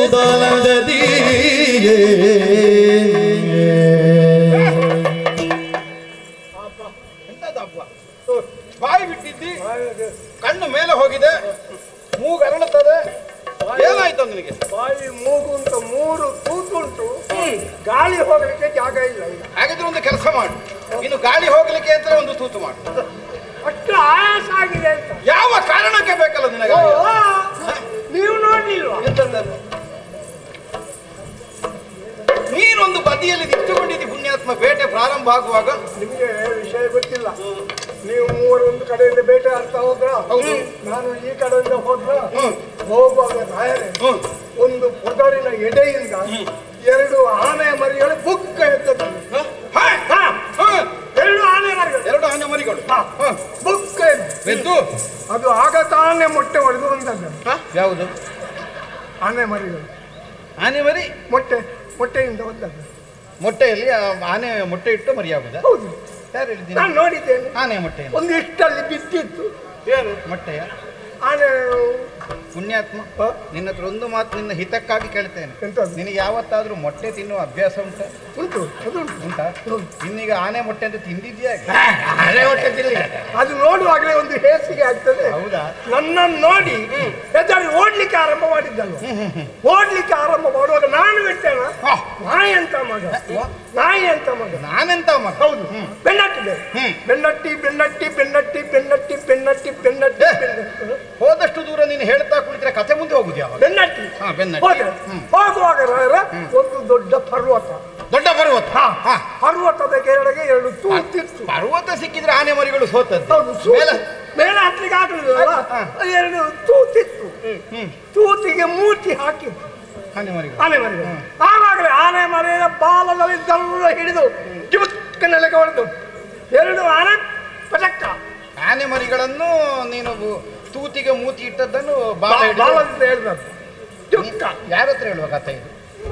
ಎಂತದ್ದು ಹಬ್ಬ ಬಾಯಿ ಬಿಟ್ಟಿದ್ದಿ ಕಣ್ಣು ಮೇಲೆ ಹೋಗಿದೆ ಮೂಗು ಅರಳುತ್ತದೆ ಏನಾಯ್ತು ನಿನಗೆ ಬಾಯಿ ಮೂಗು ಅಂತ ಮೂರು ತೂತುಂಟು ಗಾಳಿ ಹೋಗಲಿಕ್ಕೆ ಜಾಗ ಇಲ್ಲ ಈಗ ಹಾಗಿದ್ರೆ ಒಂದು ಕೆಲಸ ಮಾಡು ಇನ್ನು ಗಾಳಿ ಹೋಗ್ಲಿಕ್ಕೆ ಅಂತ ಒಂದು ತೂತು ಮಾಡು ಅಷ್ಟು ಆಯಾಸ ಆಗಿದೆ ಅಂತ ಯಾವ ಕಾರಣಕ್ಕೆ ಬೇಕಲ್ಲ ನಿನಗೆ ಓ, ನೀವು ನೋಡ್ಲಿಲ್ವಾ ಎಂತದ್ದು? ನೀನೊಂದು ಬದಿಯಲ್ಲಿ ನಿಂತುಕೊಂಡಿದ್ದಿ ಪುಣ್ಯಾತ್ಮ ಬೇಟೆ ಪ್ರಾರಂಭ ಆಗುವಾಗ ನಿಮ್ಗೆ ವಿಷಯ ಗೊತ್ತಿಲ್ಲ ನೀವು ಮೂವರು ಒಂದು ಕಡೆಯಿಂದ ಬೇಟೆ ಆಡ್ತಾ ಹೋದ್ರ ಹೌದು. ನಾನು ಈ ಕಡೆಯಿಂದ ಹೋದ್ರ ಹ್ಮ್. ಹೋಗುವಾಗ ರಾಯರೇ ಹ್ಮ್. ಒಂದು ಪೊದರಿನ ಎಡೆಯಿಂದ ಎರಡು ಆನೆ ಮರಿಗಳು ಬುಕ್ಕ ಎತ್ತದ್ದು ಹ? ಹ? ಹಾ, ಹ? ಎರಡು ಆನೆ ಮರಿಗಳು ಎರಡು ಆನೆ ಮರಿಗಳು ಹಾ, ಹ. ಬುಕ್ಕ ಎದ್ದು. ಬೆದ್ದು ಅದು ಆಗ ತಾನೇ ಮೊಟ್ಟೆ ಹೊಡೆದು ಬಂದದ್ದು ಯಾವುದು ಆನೆ ಮರಿಗಳು ಆನೆ ಮರಿ ಮೊಟ್ಟೆ ಮೊಟ್ಟೆಯಿಂದ ಬಂದದ್ದು ಮೊಟ್ಟೆಯಲ್ಲಿ ಆ ಆನೆ ಮೊಟ್ಟೆ ಇಟ್ಟು ಮರಿಯಾಗುದ ಹೌದು ಯಾರು ಹೇಳಿದ್ದೀನಿ ನಾನು ನೋಡಿದ್ದೇನೆ ಆನೆ ಮೊಟ್ಟೆ ಒಂದು ಇಷ್ಟಲ್ಲಿ ಬಿದ್ದಿತ್ತು ಏನು ಮೊಟ್ಟೆಯ ಆನೆ ಪುಣ್ಯಾತ್ಮ ಹ? ನಿನ್ನ ಹತ್ರ ಒಂದು ಮಾತು ನಿನ್ನ ಹಿತಕ್ಕಾಗಿ ಕೇಳ್ತೇನೆ ಎಂತದ್ದು? ನಿನಗೆ ಯಾವತ್ತಾದ್ರೂ ಮೊಟ್ಟೆ ತಿನ್ನುವ ಅಭ್ಯಾಸ ಉಂಟ ಉಂಟು ಅದು ಉಂಟು ಉಂಟಾ ಹೌದು. ಇನ್ನೀಗ ಆನೆ ಮೊಟ್ಟೆ ಅಂತ ತಿಂದಿದ್ಯಾ ಆನೆ ಹೊಟ್ಟೆ ತಿನ್ಲಿ. ಅದು ನೋಡುವಾಗಲೇ ಒಂದು ಹೇಸಿಗೆ ಆಗ್ತದೆ ಹೌದಾ ನನ್ನನ್ನು ನೋಡಿ ಹೆದರಿ ಓಡ್ಲಿಕ್ಕೆ ಆರಂಭ ಮಾಡಿದ್ದಲ್ವ ಓಡ್ಲಿಕ್ಕೆ ಆರಂಭ ಮಾಡುವಾಗ ನಾನು ಬಿಟ್ಟೆನ ಹ. ನಾಯಿ ಅಂತ ಮಗ ನಾಯಿ ಅಂತ ಮಗ ನಾನೆಂತ ಮಗ ಹೌದು ಬೆನ್ನಟ್ಟಿದೆ ಹ್ಮ್. ಬೆನ್ನಟ್ಟಿ ಬೆನ್ನಟ್ಟಿ ಬೆನ್ನಟ್ಟಿ ಬೆನ್ನಟ್ಟಿ ಬೆನ್ನಟ್ಟಿ ಬೆನ್ನಟ್ಟಿ ಏ. ಬೆನ್ನಟ್ಟಿ ಹೋದಷ್ಟು ದೂರ ನೀನು ಹೇಳ್ತಾ ಕುಳಿತರೆ ಕತೆ ಮುಂದೆ ಹೋಗುದು ಯಾವಾಗ ಬೆನ್ನಟ್ಟಿ ಹಾ, ಬೆನ್ನಟ್ಟಿ. ಹೋದೆ ಹ್ಮ್. ಹೋಗುವಾಗ ರಾಯರ ಒಂದು ದೊಡ್ಡ ಪರ್ವತ ದೊಡ್ಡ ಪರ್ವತ ಹಾ ಹಾ. ಪರ್ವತದ ಕೆಳಗೆ ಎರಡು ತೂತಿತ್ತು ಪರ್ವತ ಸಿಕ್ಕಿದ್ರೆ ಆನೆ ಮರಿಗಳು ಸೋತದ್ದು ಹೌದು ಸೂ- ಮೇಲೆ ಮೇಲೆ ಹತ್ಲಿಕ್ಕೆ ಆಗ್ಲಿಲ್ಲ ಹಾ. ಎರಡು ತೂತಿತ್ತು ಹ್ಮ್ ತೂತಿಗೆ ಮೂತಿ ಹಾಕಿತ್ತು ಆನೆ ಮರಿಗಳು ಆನೆ ಮರಿ ಆವಾಗಲೇ ಆನೆ ಮರಿಯ ಬಾಲದಲ್ಲಿ ದಲ್ಲ ಹಿಡಿದು ಕಿಮಕ್ಕ ನೆಲಕ್ಕೆ ಹೊಡೆದು ಎರಡು ಆನೆ ಪಟಕ್ಕ ಆನೆ ಮರಿಗಳನ್ನು ನೀನು ತೂತಿಗೆ ಮೂತಿ ಇಟ್ಟದ್ದನ್ನು ಬಾಲ ಬಾ- ಹಿಡಿದು- ಬಾಲದಿಂದ ಹೇಳಿದದ್ದು ಚುಕ್ಕ ಯಾರ ಹತ್ರ ಹೇಳುವ ಕಥೆ ಇದು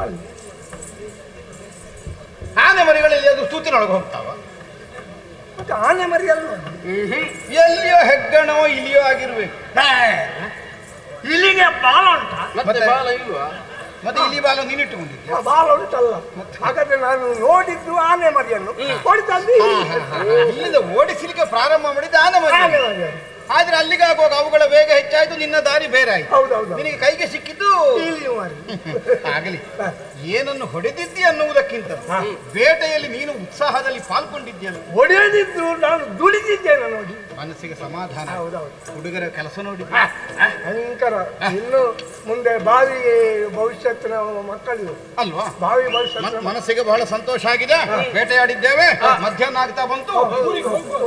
ಆನೆ ಮರಿಗಳಲ್ಲಿ ಅದು ತೂತಿನೊಳಗೆ ಹೋಗ್ತಾವ ಮತ್ತೆ ಆನೆ ಮರಿ ಅಲ್ಲ ಎಲ್ಲಿಯೋ ಹೆಗ್ಗಣೋ ಇಲಿಯೋ ಆಗಿರ್ಬೇಕು ಇಲ್ಲಿಗೆ ಬಾಲ ಉಂಟ ಮತ್ತೆ ಬಾಲ ಇಲ್ವಾ ಮತ್ತೆ ಇಲಿ ಬಾಲ ನೀನು ಇಟ್ಟುಕೊಂಡಿದ್ಯಾ ಬಾಲ ಉಂಟಲ್ಲ ಹಾಗಾದ್ರೆ ನಾನು ನೋಡಿದ್ದು ಆನೆ ಮರಿಯನ್ನು ಹೊಡಿತದ್ದು ಇಲ್ಲಿಂದ ಓಡಿಸಲಿಕ್ಕೆ ಪ್ರಾರಂಭ ಮಾಡಿದ ಆನೆ ಮರಿ ಆನೆ ಮರಿ ಆದ್ರೆ ಅಲ್ಲಿಗೆ ಆಗುವಾಗ ಅವುಗಳ ವೇಗ ಹೆಚ್ಚಾಯ್ತು ನಿನ್ನ ದಾರಿ ಬೇರೆ ಆಯ್ತು ಹೌದೌದು ನಿನಗೆ ಕೈಗೆ ಸಿಕ್ಕಿದ್ದು ಇಲ್ಲಿ ಮರಿ ಆಗಲಿ ಏನನ್ನು ಹೊಡೆದಿದ್ದಿ ಅನ್ನುವುದಕ್ಕಿಂತ ಬೇಟೆಯಲ್ಲಿ ನೀನು ಉತ್ಸಾಹದಲ್ಲಿ ಪಾಲ್ಗೊಂಡಿದ್ಯಲ್ಲ ಹೊಡೆಯದಿದ್ದು ನಾನು ದುಡಿದಿದ್ದೇನೆ ನೋಡಿ ಮನಸ್ಸಿಗೆ ಸಮಾಧಾನ ಹೌದೌದು ಹುಡುಗರ ಕೆಲಸ ನೋಡಿ ಭಯಂಕರ ಇನ್ನು ಮುಂದೆ ಬಾವಿ ಭವಿಷ್ಯತ್ತಿನ ಮಕ್ಕಳಿವು ಅಲ್ವಾ ಬಾವಿ ಮನ್- ಭವಿಷ್ಯತ್ತಿನ ಮನಸ್ಸಿಗೆ ಬಹಳ ಸಂತೋಷ ಆಗಿದೆ ಬೇಟೆಯಾಡಿದ್ದೇವೆ ಮಧ್ಯಾಹ್ನ ಆಗ್ತಾ ಬಂತು ಊರಿಗೆ ಹೋಗುವ.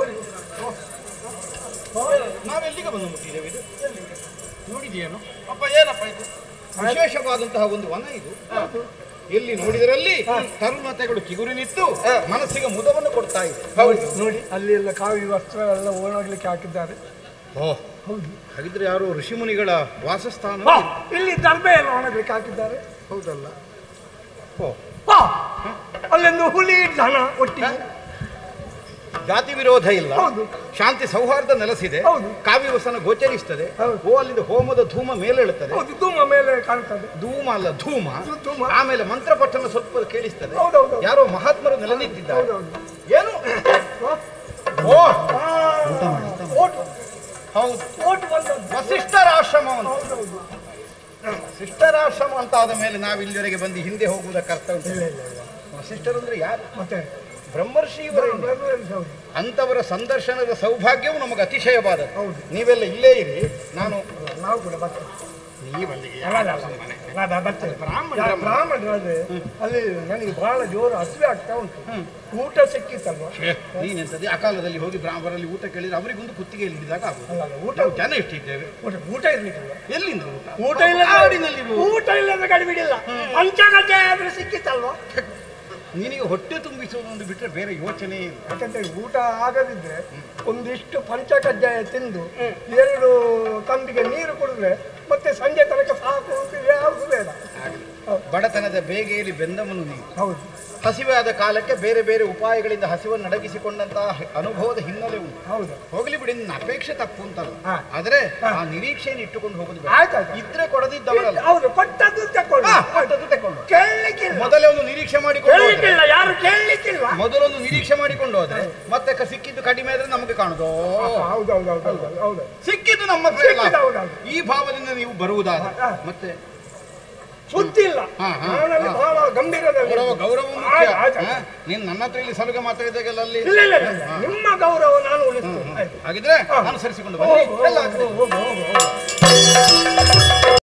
ನಾವೆಲ್ಲಿಗೆ ಬಂದು ಮುಟ್ಟಿದ್ದೇವೆ ಇದು ನೋಡಿದೆಯೇನು ಅಪ್ಪ ಏನಪ್ಪ ಇದು ವಿಶೇಷವಾದಂತಹ ಒಂದು ವನ ಇದು ಎಲ್ಲಿ ನೋಡಿದರಲ್ಲಿ ತರುಣತೆಗಳು ಕಿಗುರಿ ನಿಂತು ಮನಸ್ಸಿಗೆ ಮುದವನ್ನು ಕೊಡ್ತಾ ಇದೆ ಹೌದು ನೋಡಿ ಅಲ್ಲಿ ಎಲ್ಲ ಕಾವಿ ವಸ್ತ್ರ ಎಲ್ಲ ಒಣಗ್ಲಿಕ್ಕೆ ಹಾಕಿದ್ದಾರೆ ಓ ಹೌದು ಹಾಗಿದ್ರೆ ಯಾರು ಋಷಿಮುನಿಗಳ ವಾಸಸ್ಥಾನ ಹಾ, ಇಲ್ಲಿ ದರ್ಬೆ ಎಲ್ಲ ಒಣಗ್ಲಿಕ್ಕೆ ಹಾಕಿದ್ದಾರೆ ಹೌದಲ್ಲ ಓ ಹಾ, ಅಲ್ಲೊಂದು ಹುಲಿ ದನ ಒಟ್ಟಿಗೆ ಜಾತಿ ವಿರೋಧ ಇಲ್ಲ ಹೌದು. ಶಾಂತಿ ಸೌಹಾರ್ದ ನೆಲೆಸಿದೆ ಹೌದು. ಕಾವ್ಯವಸನ ಗೋಚರಿಸ್ತದೆ ಹೌದು. ಓ ಅಲ್ಲಿಂದ ಹೋಮದ ಧೂಮ ಮೇಲೇಳುತ್ತದೆ ಹೌದು ಧೂಮ ಮೇಲೆ ಕಾಣ್ತದೆ ಧೂಮ ಅಲ್ಲ ಧೂಮ ಧೂ- ಧೂಮ. ಆಮೇಲೆ ಮಂತ್ರ ಪಠಣ ಸ್ವಲ್ಪ ಕೇಳಿಸ್ತದೆ ಹೌದೌದು. ಯಾರೋ ಮಹಾತ್ಮರು ನೆಲೆ ನಿಂತಿದ್ದಾರೆ ಹೌದೌದು ಏನು ಹಾ? ಓ ಆ, ಓಟು ಹೌದು ಓಟು ಬಂದದ್ದು ವಸಿಷ್ಠರ ಆಶ್ರಮವನ್ನು ಹೌದೌದು ವಸಿಷ್ಠರ ಆಶ್ರಮ ಅಂತ ಆದ ಮೇಲೆ ನಾವು ಇಲ್ಲಿವರೆಗೆ ಬಂದು ಹಿಂದೆ ಹೋಗುವುದಕ್ಕೆ ಅರ್ಥ ಉಂಟು ಇಲ್ಲ ಇಲ್ಲ ಇಲ್ಲ ವಸಿಷ್ಠರು ಅಂದ್ರೆ ಯಾರು ಮತ್ತೆ ಬ್ರಹ್ಮರ್ಷಿ ಇವರೇ ಹೌದು ಅಂತವರ ಸಂದರ್ಶನದ ಸೌಭಾಗ್ಯವು ನಮಗೆ ಅತಿಶಯವಾದದ್ದು ಹೌದು. ನೀವೆಲ್ಲ ಇಲ್ಲೇ ಇರಿ ನಾನು ನಾವು ಕೂಡ ಬರ್ತೇವೆ ನೀವಲ್ಲಿಗೆ ಅಲ್ಲ, ಅಲ್ಲ, ಅಲ್ಲ. ಅಲ್ಲ, ಬರ್ತೇವೆ. ಬ್ರಾಹ್ಮಣ ಯಾ- ಬ್ರಾಹ್ಮಣರಾದ್ರೆ ಅಲ್ಲಿ ನನಗೆ ಬಹಳ ಜೋರು ಹಸಿವೆ ಆಗ್ತಾ ಉಂಟು ಊಟ ಸಿಕ್ಕಿತ್ತಲ್ವಾ ನೀನೆಂತದ್ದು ಆ ಕಾಲದಲ್ಲಿ ಹೋಗಿ ಬ್ರಾಹ್ಮಣರಲ್ಲಿ ಊಟ ಕೇಳಿದ್ರೆ ಅವರಿಗೊಂದು ಕುತ್ತಿಗೆಯಲ್ಲಿ ಹಿಡಿದಾಗ ಆಗುದು ಅಲ್ಲ, ಅಲ್ಲ, ಊಟ ನಾವು ಜನ ಎಷ್ಟಿದ್ದೇವೆ ಊಟ ಊಟ ಇರ್ಲಿಕ್ಕಿಲ್ಲ ಎಲ್ಲಿಂದ ಊಟ ಊಟ ಇಲ್ಲ ಕಾಡಿನಲ್ಲಿರುವ ಊಟ ಇಲ್ಲದ ಗಡಿಬಿಡಿಲ್ಲ ಪಂಚಗಜ್ಜೆ ಆದ್ರೆ ಸಿಕ್ಕಿತ್ತಲ್ವಾ ನಿನಗೆ ಹೊಟ್ಟೆ ತುಂಬಿಸುವುದು ಒಂದು ಬಿಟ್ಟರೆ ಬೇರೆ ಯೋಚನೆ ಇಲ್ಲ ಯಾಕಂದ್ರೆ ಊಟ ಆಗದಿದ್ರೆ ಒಂದಿಷ್ಟು ಪಂಚಕಜ್ಜಾಯ ತಿಂದು ಎರಡು ತಂಬಿಗೆ ನೀರು ಕುಡಿದ್ರೆ ಮತ್ತೆ ಸಂಜೆ ತನಕ ಸಾಕು ಅಂತ ಯಾವುದು ಬೇಡ ಆಗಲಿ ಬಡತನದ ಬೇಗೆಯಲ್ಲಿ ಬೆಂದವನು ನೀನು ಹೌದು ಹಸಿವೆ ಆದ ಕಾಲಕ್ಕೆ ಬೇರೆ ಬೇರೆ ಉಪಾಯಗಳಿಂದ ಹಸಿವನ್ನು ಅಡಗಿಸಿಕೊಂಡಂತಹ ಅನುಭವದ ಹಿನ್ನೆಲೆ ಉಂಟು ಹೌದು ಹೋಗ್ಲಿ ಬಿಡಿ ನಿನ್ನ ಅಪೇಕ್ಷೆ ತಪ್ಪು ಅಂತಲ್ಲ ಹಾ. ಆದ್ರೆ ಹಾ. ಆ ನಿರೀಕ್ಷೆಯನ್ನು ಇಟ್ಟುಕೊಂಡು ಹೋಗುದು ಬೇಡ. ಆಯ್ತು, ಆಯ್ತು. ಇದ್ರೆ ಕೊಡದಿದ್ದವರಲ್ಲ ಹೌದು ಕೊಟ್ಟದ್ದು ತಕೊಳ್ಳಿ ಹಾ, ಕೊಟ್ಟದ್ದು ತಕೊಂಡು ಕೇಳಲಿಕ್ಕಿಲ್ಲ ಮೊದಲೇ ಒಂದು ನಿರೀಕ್ಷೆ ಮಾಡಿಕೊಂಡು ಹೋದ್ರೆ, ಕೇಳಲಿಕ್ಕಿಲ್ಲ ಯಾರು ಕೇಳಲಿಕ್ಕಿಲ್ಲ ಮೊದಲೊಂದು ನಿರೀಕ್ಷೆ ಮಾಡಿಕೊಂಡು ಹೋದ್ರೆ ಮತ್ತೆ ಕ- ಸಿಕ್ಕಿದ್ದು ಕಡಿಮೆ ಆದ್ರೆ ನಮಗೆ ಕಾಣುದು ಹೌದು ಹೌದು ಹೌದು ಹೌದು ಹೌದು ಸಿಕ್ಕಿದ್ದು ನಮ್ಮ ಕೈಯಲ್ಲಿ ಸಿಕ್ಕಿದ್ದು ಲಾಭ. ಹೌದೌದು. ಈ ಭಾವದಿಂದ ನೀವು ಬರುವುದಾದ್ರೆ ಹಾ. ಮತ್ತೆ ಸುದ್ದಿ ಇಲ್ಲ ಹಾ, ಹಾ, ನಾನಲ್ಲಿ ಹಾ. ಬಹಳ ಗಂಭೀರದಲ್ಲಿ ಗೌರವ ಗೌರವ ಮುಖ್ಯ ಆಯ್ತು, ಆಯ್ತು. ಹಾ? ನೀನ್ ನನ್ನ ಹತ್ರ ಇಲ್ಲಿ ಸಲುಗೆ ಮಾತಾಡಿದಾಗೆಲ್ಲ ಅಲ್ಲಿ ಇಲ್ಲ ಇಲ್ಲ ಇಲ್ಲ. ನಿಮ್ಮ ಗೌರವ ನಾನು ಉಳಿಸ್ತೇನೆ ಆಯ್ತು ಹಾಗಿದ್ರೆ ಹಾ. ಅನುಸರಿಸಿಕೊಂಡು ಹೋಗು, ಬನ್ನಿ ಹೋಗು, ಎಲ್ಲ ಆಗ್ತದೆ. ಹೋಗು, ಹೋಗು, ಹೋಗು.